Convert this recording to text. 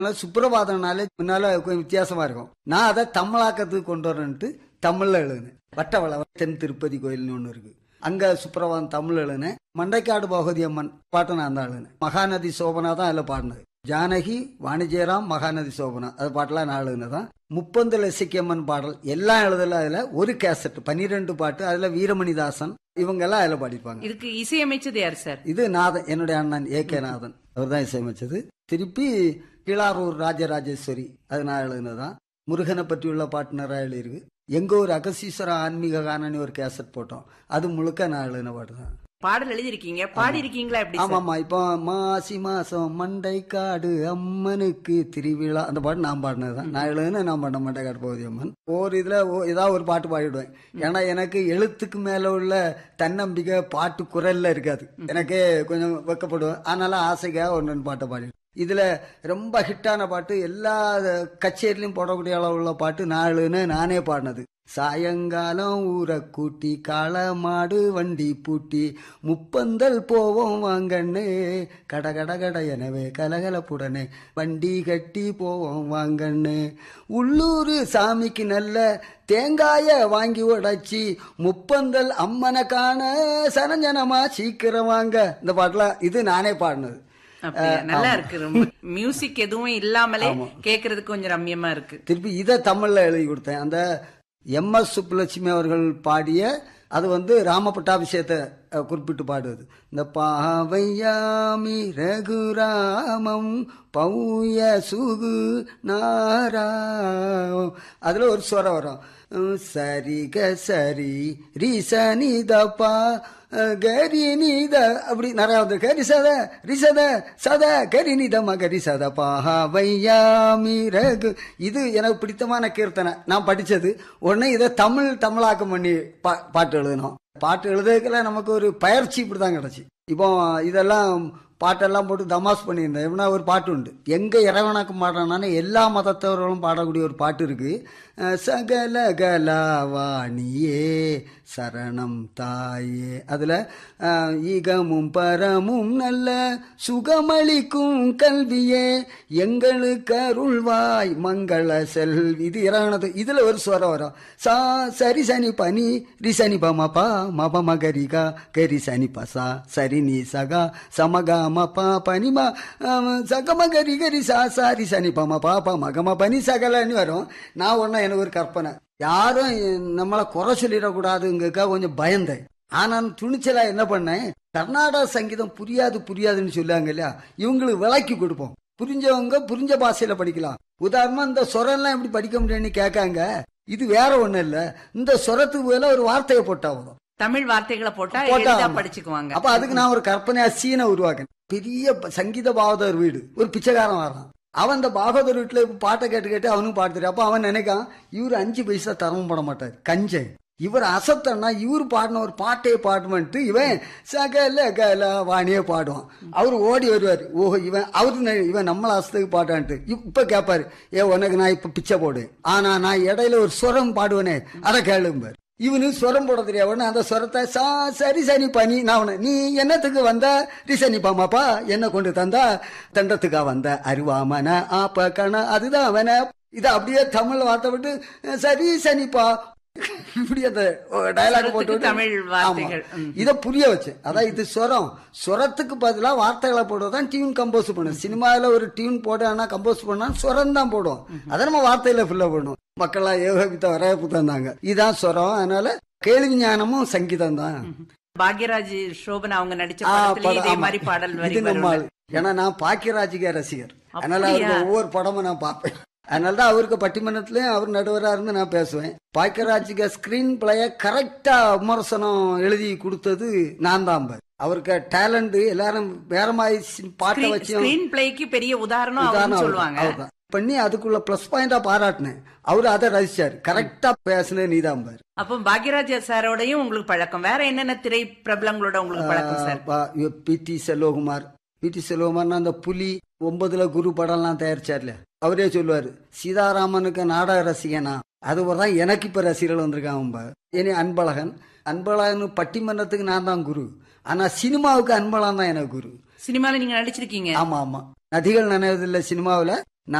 அதனால சுப்பிரபாதம்னாலே முன்னால கொஞ்சம் வித்தியாசமா இருக்கும் நான் அதை தமிழாக்கத்துக்கு கொண்டு வரேன்ட்டு தமிழ்ல எழுதுனேன் வட்டவள தென் திருப்பதி கோயில்னு ஒண்ணு இருக்கு அங்க சுப்பிரபாதம் தமிழ் எழுதுனேன் மண்டைக்காடு பகவதி அம்மன் பாட்டை நான் தான் எழுதுனேன் மகாநதி சோபனா தான் அதில் பாடினது ஜானகி வாணிஜயராம் மகாநதி சோபனா அது பாட்டெல்லாம் நான் எழுதுனதான் முப்பந்து லசிக்கம்மன் பாடல் எல்லாம் எழுதல அதுல ஒரு கேசட் பன்னிரெண்டு பாட்டு அதுல வீரமணிதாசன் இவங்க எல்லாம் அதுல பாடிப்பாங்க இதுக்கு இசையமைச்சது யார் சார் இது நாதன் என்னுடைய அண்ணன் ஏ கே நாதன் அவர் தான் இசையமைச்சது திருப்பி கிளாரூர் ராஜராஜேஸ்வரி அது நான் எழுதுனதான் முருகனை பற்றியுள்ள பாட்டுனராக எழுதியிருக்கு எங்க ஒரு அகசீஸ்வர ஆன்மீக காணனி ஒரு கேசட் போட்டோம் அது முழுக்க நான் எழுதின பாட்டு தான் பாடல் எழுதிருக்கீங்க பாடி இருக்கீங்களா எப்படி ஆமா சார் ஆமா இப்போ மாசி மாசம் மண்டை காடு அம்மனுக்கு திருவிழா அந்த பாட்டு நான் பாடினது தான் நான் எழுதுன நான் பண்ண மண்டை காடு பகுதி அம்மன் ஒரு இதுல ஓ- ஏதாவது ஒரு பாட்டு பாடிடுவேன் ஏன்னா எனக்கு எழுத்துக்கு மேல உள்ள தன்னம்பிக்கை பாட்டு குரல்ல இருக்காது எனக்கே கொஞ்சம் வெக்கப்படுவேன் அதனால ஆசைக்காக ஒன்று ரெண்டு பாட்டை பாடிடுவேன் இதுல ரொம்ப ஹிட்டான பாட்டு எல்லா கச்சேரிலையும் போடக்கூடிய அளவுள்ள பாட்டு நான் எழுதுனேன் நானே பாடினது சாயங்காலம் ஊரை கூட்டி காளை மாடு வண்டி பூட்டி முப்பந்தல் போவோம் வாங்கண்ணே கட கட கட எனவே கலகலப்புடனே வண்டி கட்டி போவோம் வாங்கண்ணே உள்ளூர் சாமிக்கு நல்ல தேங்காய வாங்கி உடைச்சி முப்பந்தல் அம்மனை காண சரஞ்சனமா சீக்கிரம் வாங்க இந்த பாட்டுல இது நானே பாடினது அப்படியா? நல்லா இருக்கு ரொம்ப மியூசிக் எதுவும் இல்லாமலே கேக்குறதுக்கு கொஞ்சம் ரம்யமா இருக்கு திருப்பி இதை தமிழ்ல எழுதி கொடுத்தேன் அந்த எம் எஸ் சுப்புலட்சுமி அவர்கள் பாடிய அது வந்து ராம பட்டாபிஷேகத்தை அஹ், குறிப்பிட்டு பாடுவது இந்த பாவையாமி ரகுராமம் பௌய சுகு நாராம் அதுல ஒரு ஸ்வரம் வரும் உம், சரி க சரி ரிசனி தப்பா கரி நீத அப்படி நிறைய வந்து கரி சத ரிசத சத கரி நீத மகரி சத பாவையாமி ரகு இது எனக்கு பிடித்தமான கீர்த்தனை நான் படிச்சது உடனே இதை தமிழ் தமிழாக்கம் பண்ணி பா பாட்டு எழுதணும் பாட்டு எழுதுறதுக்குள்ள நமக்கு ஒரு பயிற்சி இப்படிதான் கிடைச்சி இப்போ இதெல்லாம் பாட்டெல்லாம் போட்டு தமாஸ் பண்ணியிருந்தேன் எப்படின்னா ஒரு பாட்டு உண்டு எங்க இறைவனாக்கம் பாடுறானே எல்லா மதத்தவர்களும் பாடக்கூடிய ஒரு பாட்டு இருக்கு அஹ் சகல கலாவாணியே சரணம் தாயே அதுல அஹ், ஈகமும் பரமும் நல்ல சுகமளிக்கும் கல்வியே எங்களுக்கு அருள்வாய் மங்கள செல்வி இது இறங்கினது இதுல ஒரு ஸ்வரம் வரும் சா சரி சனி பனி ரிசனி பமபா மப மகரிகா கரி சனி பசா சரி நீ சகா சமகா மபா பனிமா சகம கரி கரி சா சாரி சனி பம பாப்பா மகம பனி சகலன்னு வரும் நான் ஒன்னும் எனக்கு ஒரு கற்பனை யாரும் நம்மளை குறை சொல்லிடக்கூடாதுங்கக்கா கொஞ்சம் பயந்தேன் ஆனா துணிச்சலா என்ன பண்ணேன் கர்நாடக சங்கீதம் புரியாது புரியாதுன்னு சொல்லுவாங்க இல்லையா இவங்களுக்கு விளக்கி கொடுப்போம் புரிஞ்சவங்க புரிஞ்ச பாஷையில படிக்கலாம் உதாரணமா இந்த சொரம்லாம் எப்படி படிக்க முடியும்னு கேட்காங்க இது வேற ஒண்ணும் இல்ல இந்த சொரத்துக்கு பதிலா ஒரு வார்த்தையை போட்டா போதும் தமிழ் வார்த்தைகளை போட்டா போட்டா எளிதா ஆமா. படிச்சுக்குவாங்க அப்ப அதுக்கு நான் ஒரு கற்பனையா சீனை உருவாக்கினேன் பெரிய ப- சங்கீத பாகவதர் வீடு ஒரு பிச்சைக்காரன் வரான் அவன் அந்த பாகவதர் வீட்டுல இப்ப பாட்டை கேட்டு கேட்டு அவனுக்கு பாட்டு தெரியும் அப்ப அவன் நினைக்கான் இவர் அஞ்சு பைசா தரவும் பட மாட்டார் கஞ்சன் இவர் அசத்தன்னா இவர் பாடின ஒரு பாட்டே பாடுமன்ட்டு இவன் சகல கல வாணியே பாடுவான் அவர் ஓடி வருவார் ஓஹோ இவன் அவரு நெ- இவன் நம்மள அசத்துக்கு பாட்டான்ட்டு இப்ப கேட்பாரு ஏ உனக்கு நான் இப்ப பிச்சை போடு ஆனா நான் இடையில ஒரு சுரம் பாடுவேனே அதை கேளும்பார் இவனு ஸ்வரம் போட தெரியாது உடனே அந்த ஸ்வரத்தை சா சரி சனி பனி நான் உன்னை, நீ என்னத்துக்கு வந்த ரிசனி பாமாப்பா என்ன கொண்டு தந்தா தண்டத்துக்கா வந்த அருவாமன ஆப்ப கண அதுதான் அவன இத அப்படியே தமிழ் வார்த்தை விட்டு சரி சனிப்பா இப்படி அந்த டயலாக் போட்டு ஸ்வரத்துக்கு தமிழ் வார்த்தைகள். ஆமா. இத புரிய வச்சேன் அதான் இது ஸ்வரம் ஸ்வரத்துக்கு பதிலா வார்த்தைகளை போடுவதான் டியூன் கம்போஸ் பண்ணும் சினிமாவில் ஒரு டியூன் போடானா கம்போஸ் பண்ணா ஸ்வரம் தான் போடும் அதை நம்ம வார்த்தையில ஃபுல்லா பண்ணும் மக்கள்லாம் ஏகோபித்த வரவேற்பு தந்தாங்க இதான் ஸ்வரம் அதனால கேள்வி ஞானமும் சங்கீதம் தான் பாக்யராஜ் சோபனா அவங்க நடிச்ச ஆ, படத்துல படம், இதே ஆமா. மாதிரி பாடல் வரி இது நம்ம வரும் ஆளு. ஏன்னா நான் பாக்கியராஜுக்கே ரசிகர் அதனால அப்படியா? அவருக்கு ஒவ்வொரு படமும் நான் பார்ப்பேன் அதனால தான் அவருக்கு பட்டிமன்றத்திலயும் அவர் நடுவரா இருந்து நான் பேசுவேன் பாக்கியராஜுக்கு ஸ்கிரீன் பிளேய கரெக்டா விமர்சனம் எழுதி கொடுத்தது நான் தான் பாரு. அவருக்கு டேலண்ட் எல்லாரும் வேற மாதிரி பாட்டை வச்சு ஸ்கிரீன் பிளேக்கு பெரிய உதாரணம் உதாரணம் அவர்னு அவர் சொல்லுவாங்க அவர்தான். பண்ணி அதுக்குள்ள பிளஸ் பாயிண்டா பாராட்டினேன் அவரு அதை ரசிச்சாரு கரெக்டா பேசுனே நீதான் பாரு அப்போ பாக்யராஜ் சாரோடையும் உங்களுக்கு பழக்கம் வேற என்னென்ன திரை பிரபலங்களோட உங்களுக்கு பழக்கம் sir P T Selvakumar P T செல்வகுமார்னா அந்த புலி ஒன்பதுல குரு படம்லாம் தயாரிச்சார்ல அவரே சொல்லுவாரு சீதாராமனுக்கு நாடக ரசிகனா அது தான் எனக்கு இப்ப ரசிகர்கள் வந்திருக்காங்க இனி அன்பழகன் அன்பழகன் பட்டிமன்றத்துக்கு நான் தான் குரு ஆனா சினிமாவுக்கு அன்பழகன் தான் எனக்கு குரு சினிமால நீங்க நடிச்சிருக்கீங்க ஆமா ஆமா நதிகள் நினைவதில்லை சினிமாவுல